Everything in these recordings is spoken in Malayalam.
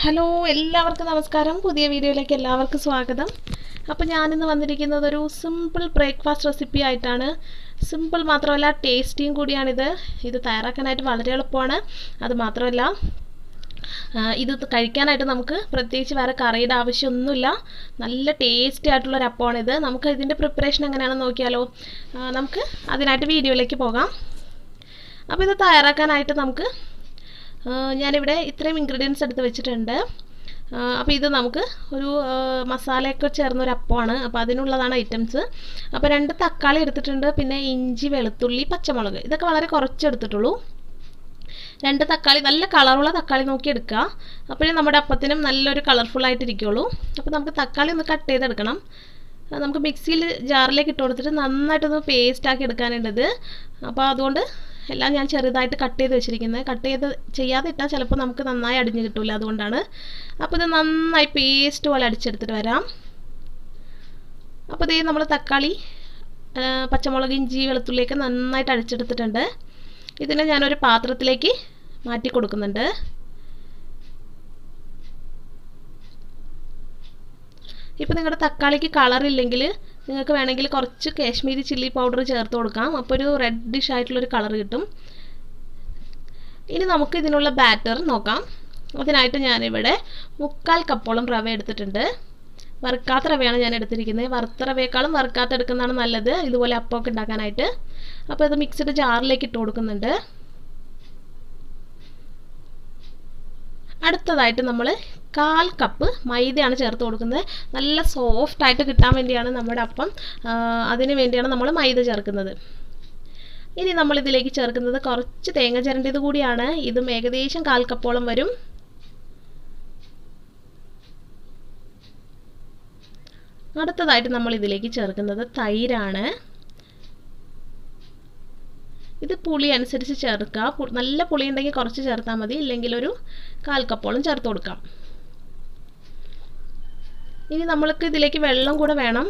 ഹലോ എല്ലാവർക്കും നമസ്കാരം പുതിയ വീഡിയോയിലേക്ക് എല്ലാവർക്കും സ്വാഗതം അപ്പോൾ ഞാനിന്ന് വന്നിരിക്കുന്നത് ഒരു സിമ്പിൾ ബ്രേക്ക്ഫാസ്റ്റ് റെസിപ്പി ആയിട്ടാണ് സിമ്പിൾ മാത്രമല്ല ടേസ്റ്റിയും കൂടിയാണിത് ഇത് തയ്യാറാക്കാനായിട്ട് വളരെ എളുപ്പമാണ് അത് മാത്രമല്ല ആ, ഇത് കഴിക്കാനായിട്ട് നമുക്ക് പ്രത്യേകിച്ച് വേറെ കറിയുടെ ആവശ്യമൊന്നുമില്ല നല്ല ടേസ്റ്റി ആയിട്ടുള്ളൊരു അപ്പമാണിത് നമുക്ക് ഇതിൻ്റെ പ്രിപ്പറേഷൻ എങ്ങനെയാണെന്ന് നോക്കിയാലോ ആ, നമുക്ക് അതിനായിട്ട് വീഡിയോയിലേക്ക് പോകാം അപ്പോൾ ഇത് തയ്യാറാക്കാനായിട്ട് നമുക്ക് ആ, ഞാനിവിടെ ഇത്രയും ഇൻഗ്രീഡിയൻസ് എടുത്ത് വെച്ചിട്ടുണ്ട് അപ്പോൾ ഇത് നമുക്ക് ഒരു ആ, മസാലയൊക്കെ ചേർന്നൊരു അപ്പമാണ് അപ്പോൾ അതിനുള്ളതാണ് ഐറ്റംസ് അപ്പോൾ രണ്ട് തക്കാളി എടുത്തിട്ടുണ്ട് പിന്നെ ഇഞ്ചി വെളുത്തുള്ളി പച്ചമുളക് ഇതൊക്കെ വളരെ കുറച്ച് എടുത്തിട്ടുള്ളൂ രണ്ട് തക്കാളി നല്ല കളറുള്ള തക്കാളി നോക്കി എടുക്കുക അപ്പോഴേ നമ്മുടെ അപ്പത്തിനും നല്ലൊരു കളർഫുൾ ആയിട്ട് ഇരിക്കുള്ളൂ അപ്പോൾ നമുക്ക് തക്കാളി ഒന്ന് കട്ട് ചെയ്തെടുക്കണം അത് നമുക്ക് മിക്സിയിൽ ജാറിലേക്ക് ഇട്ട് കൊടുത്തിട്ട് നന്നായിട്ടൊന്ന് പേസ്റ്റ് ആക്കി എടുക്കാനുണ്ടത് അപ്പോൾ അതുകൊണ്ട് എല്ലാം ഞാൻ ചെറുതായിട്ട് കട്ട് ചെയ്ത് വെച്ചിരിക്കുന്നത് കട്ട് ചെയ്ത് ചെയ്യാതെ ഇട്ടാൽ ചിലപ്പോൾ നമുക്ക് നന്നായി അടിഞ്ഞ് കിട്ടില്ല അതുകൊണ്ടാണ് അപ്പോൾ ഇത് നന്നായി പേസ്റ്റ് പോലെ അടിച്ചെടുത്തിട്ട് വരാം അപ്പോൾ ഇതേ നമ്മൾ തക്കാളി ആ, പച്ചമുളക് ഇഞ്ചി വെളുത്തുള്ളിയൊക്കെ നന്നായിട്ട് അടിച്ചെടുത്തിട്ടുണ്ട് ഇതിനെ ഞാനൊരു പാത്രത്തിലേക്ക് മാറ്റി കൊടുക്കുന്നുണ്ട് ഇപ്പോൾ നിങ്ങളുടെ തക്കാളിക്ക് കളർ ഇല്ലെങ്കിൽ നിങ്ങൾക്ക് വേണമെങ്കിൽ കുറച്ച് കാശ്മീരി ചില്ലി പൗഡർ ചേർത്ത് കൊടുക്കാം അപ്പോൾ ഒരു റെഡിഷ് ആയിട്ടുള്ളൊരു കളർ കിട്ടും ഇനി നമുക്ക് ഇതിനുള്ള ബാറ്റർ നോക്കാം അതിനായിട്ട് ഞാനിവിടെ മുക്കാൽ കപ്പോളം റവ എടുത്തിട്ടുണ്ട് വറുക്കാത്ത റവയാണ് ഞാൻ എടുത്തിരിക്കുന്നത് വറുത്ത റവയേക്കാളും വറുക്കാത്ത എടുക്കുന്നതാണ് നല്ലത് ഇതുപോലെ അപ്പമൊക്കെ ഉണ്ടാക്കാനായിട്ട് അപ്പോൾ ഇത് മിക്സിഡ് ജാറിലേക്ക് ഇട്ട് കൊടുക്കുന്നുണ്ട് അടുത്തതായിട്ട് നമ്മൾ കാൽ കപ്പ് മൈദയാണ് ചേർത്ത് കൊടുക്കുന്നത് നല്ല സോഫ്റ്റ് ആയിട്ട് കിട്ടാൻ വേണ്ടിയാണ് നമ്മുടെ അപ്പം ആ, അതിന് വേണ്ടിയാണ് നമ്മൾ മൈദ ചേർക്കുന്നത് ഇനി നമ്മൾ ഇതിലേക്ക് ചേർക്കുന്നത് കുറച്ച് തേങ്ങ ചിരണ്ടിയത് കൂടിയാണ് ഇതും ഏകദേശം കാൽ കപ്പോളം വരും അടുത്തതായിട്ട് നമ്മൾ ഇതിലേക്ക് ചേർക്കുന്നത് തൈരാണ് ഇത് പുളി അനുസരിച്ച് ചേർക്കുക പു- നല്ല പുളി ഉണ്ടെങ്കിൽ കുറച്ച് ചേർത്താൽ മതി ഇല്ലെങ്കിൽ ഒരു കാൽ കപ്പോളം ചേർത്ത് കൊടുക്കാം ഇനി നമ്മൾക്ക് ഇതിലേക്ക് വെള്ളം കൂടെ വേണം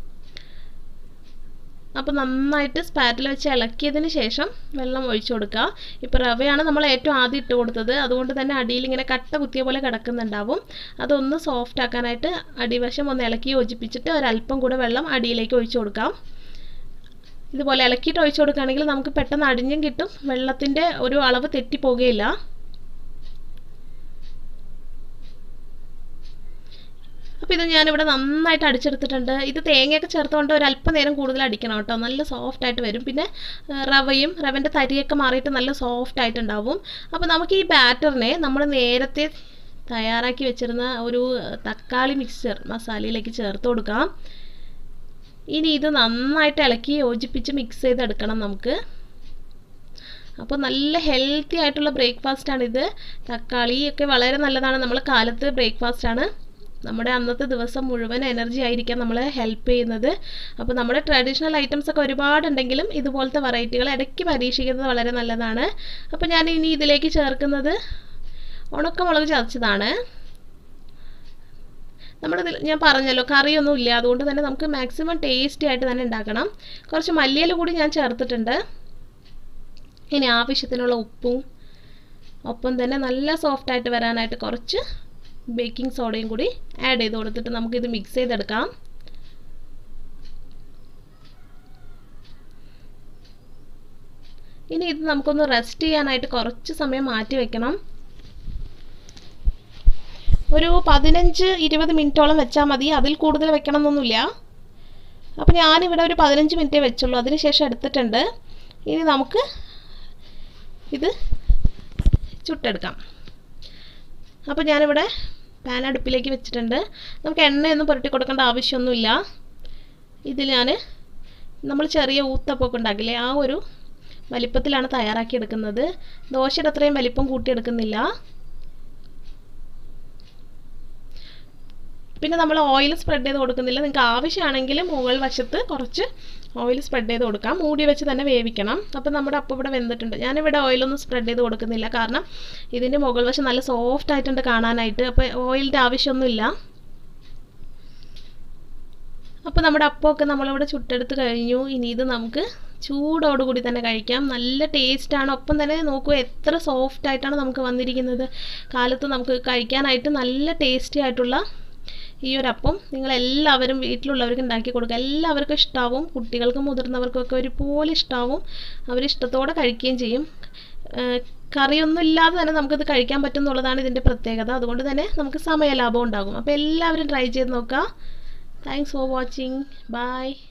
അപ്പോൾ നന്നായിട്ട് സ്പാറ്റിൽ വെച്ച് ഇളക്കിയതിന് ശേഷം വെള്ളം ഒഴിച്ചു കൊടുക്കുക ഇപ്പോൾ റവയാണ് നമ്മൾ ഏറ്റവും ആദ്യം ഇട്ട് കൊടുത്തത് അതുകൊണ്ട് തന്നെ അടിയിൽ ഇങ്ങനെ കട്ട കുത്തിയ പോലെ കിടക്കുന്നുണ്ടാവും അതൊന്ന് സോഫ്റ്റ് ആക്കാനായിട്ട് അടിവശം ഒന്ന് ഇളക്കി യോജിപ്പിച്ചിട്ട് ഒരല്പം കൂടെ വെള്ളം അടിയിലേക്ക് ഒഴിച്ചു കൊടുക്കാം ഇതുപോലെ ഇളക്കിയിട്ട് ഒഴിച്ചു കൊടുക്കുകയാണെങ്കിൽ നമുക്ക് പെട്ടെന്ന് അടിഞ്ഞും കിട്ടും വെള്ളത്തിൻ്റെ ഒരു അളവ് തെറ്റിപ്പോകുകയില്ല അപ്പോൾ ഇത് ഞാനിവിടെ നന്നായിട്ട് അടിച്ചെടുത്തിട്ടുണ്ട് ഇത് തേങ്ങയൊക്കെ ചേർത്തുകൊണ്ട് ഒരു അല്പം നേരം കൂടുതൽ അടിക്കണം കേട്ടോ നല്ല സോഫ്റ്റ് ആയിട്ട് വരും പിന്നെ ആ, റവയും റവൻ്റെ തരിയൊക്കെ മാറിയിട്ട് നല്ല സോഫ്റ്റ് ആയിട്ടുണ്ടാവും അപ്പോൾ നമുക്ക് ഈ ബാറ്ററിനെ നമ്മൾ നേരത്തെ തയ്യാറാക്കി വെച്ചിരുന്ന ഒരു തക്കാളി മിക്സ്ചർ മസാലയിലേക്ക് ചേർത്ത് കൊടുക്കാം ഇനി ഇത് നന്നായിട്ട് ഇളക്കി യോജിപ്പിച്ച് മിക്സ് ചെയ്തെടുക്കണം നമുക്ക് അപ്പോൾ നല്ല ഹെൽത്തി ആയിട്ടുള്ള ബ്രേക്ക്ഫാസ്റ്റാണിത് തക്കാളി ഒക്കെ വളരെ നല്ലതാണ് നമ്മൾ കാലത്ത് ബ്രേക്ക്ഫാസ്റ്റാണ് നമ്മുടെ അന്നത്തെ ദിവസം മുഴുവൻ എനർജി ആയിരിക്കാൻ നമ്മളെ ഹെൽപ്പ് ചെയ്യുന്നത് അപ്പോൾ നമ്മുടെ ട്രഡീഷണൽ ഐറ്റംസ് ഒക്കെ ഒരുപാടുണ്ടെങ്കിലും ഇതുപോലത്തെ വെറൈറ്റികൾ ഇടയ്ക്ക് പരീക്ഷിക്കുന്നത് വളരെ നല്ലതാണ് അപ്പോൾ ഞാൻ ഇനി ഇതിലേക്ക് ചേർക്കുന്നത് ഉണക്കമുളക് ചതച്ചതാണ് നമ്മുടെ ഇതിൽ ഞാൻ പറഞ്ഞല്ലോ കറിയൊന്നും ഇല്ല അതുകൊണ്ട് തന്നെ നമുക്ക് മാക്സിമം ടേസ്റ്റി ആയിട്ട് തന്നെ ഉണ്ടാക്കണം കുറച്ച് മല്ലിയില കൂടി ഞാൻ ചേർത്തിട്ടുണ്ട് ഇനി ആവശ്യത്തിനുള്ള ഉപ്പും ഒപ്പം തന്നെ നല്ല സോഫ്റ്റ് ആയിട്ട് വരാനായിട്ട് കുറച്ച് ബേക്കിംഗ് സോഡയും കൂടി ആഡ് ചെയ്ത് കൊടുത്തിട്ട് നമുക്കിത് മിക്സ് ചെയ്തെടുക്കാം ഇനി ഇത് നമുക്കൊന്ന് റെസ്റ്റ് ചെയ്യാനായിട്ട് കുറച്ച് സമയം മാറ്റി വെക്കണം ഒരു പതിനഞ്ച് ഇരുപത് മിനിറ്റോളം വെച്ചാൽ മതി അതിൽ കൂടുതൽ വെക്കണം എന്നൊന്നുമില്ല അപ്പോൾ ഞാനിവിടെ ഒരു പതിനഞ്ച് മിനിറ്റേ വെച്ചുള്ളൂ അതിനുശേഷം എടുത്തിട്ടുണ്ട് ഇനി നമുക്ക് ഇത് ചുട്ടെടുക്കാം അപ്പോൾ ഞാനിവിടെ പാൻ അടുപ്പിലേക്ക് വെച്ചിട്ടുണ്ട് നമുക്ക് എണ്ണയൊന്നും പുരട്ടി കൊടുക്കേണ്ട ആവശ്യമൊന്നുമില്ല ഇതിൽ ഞാൻ നമ്മൾ ചെറിയ ഊത്തപ്പൊക്കെ ഉണ്ടാക്കില്ലേ ആ ഒരു വലിപ്പത്തിലാണ് തയ്യാറാക്കി എടുക്കുന്നത് ദോശയുടെ അത്രയും വലിപ്പം കൂട്ടിയെടുക്കുന്നില്ല പിന്നെ നമ്മൾ ഓയിൽ സ്പ്രെഡ് ചെയ്ത് കൊടുക്കുന്നില്ല നിങ്ങൾക്ക് ആവശ്യമാണെങ്കിൽ മുകൾ വശത്ത് കുറച്ച് ഓയിൽ സ്പ്രെഡ് ചെയ്ത് കൊടുക്കാം മൂടി വെച്ച് തന്നെ വേവിക്കണം അപ്പോൾ നമ്മുടെ അപ്പം ഇവിടെ വെന്തിട്ടുണ്ട് ഞാനിവിടെ ഓയിലൊന്നും സ്പ്രെഡ് ചെയ്ത് കൊടുക്കുന്നില്ല കാരണം ഇതിൻ്റെ മുകൾ വശം നല്ല സോഫ്റ്റ് ആയിട്ടുണ്ട് കാണാനായിട്ട് അപ്പോൾ ഓയിലിൻ്റെ ആവശ്യമൊന്നുമില്ല അപ്പോൾ നമ്മുടെ അപ്പമൊക്കെ നമ്മളിവിടെ ചുട്ടെടുത്ത് കഴിഞ്ഞു ഇനി ഇത് നമുക്ക് ചൂടോടുകൂടി തന്നെ കഴിക്കാം നല്ല ടേസ്റ്റാണ് ഒപ്പം തന്നെ നോക്കൂ എത്ര സോഫ്റ്റ് ആയിട്ടാണ് നമുക്ക് വന്നിരിക്കുന്നത് കാലത്ത് നമുക്ക് കഴിക്കാനായിട്ട് നല്ല ടേസ്റ്റി ആയിട്ടുള്ള ഈ ഒരു അപ്പം നിങ്ങളെല്ലാവരും വീട്ടിലുള്ളവർക്ക് ഉണ്ടാക്കി കൊടുക്കുക എല്ലാവർക്കും ഇഷ്ടാവും കുട്ടികൾക്കും മുതിർന്നവർക്കൊക്കെ ഒരുപോലെ ഇഷ്ടാവും അവർ ഇഷ്ടത്തോടെ കഴിക്കുകയും ചെയ്യും ഏഹ് കറിയൊന്നും ഇല്ലാതെ തന്നെ നമുക്കിത് കഴിക്കാൻ പറ്റും എന്നുള്ളതാണ് ഇതിൻ്റെ പ്രത്യേകത അതുകൊണ്ട് തന്നെ നമുക്ക് സമയലാഭം ഉണ്ടാകും അപ്പോൾ എല്ലാവരും ട്രൈ ചെയ്ത് നോക്കുക താങ്ക്സ് ഫോർ വാച്ചിങ് ബൈ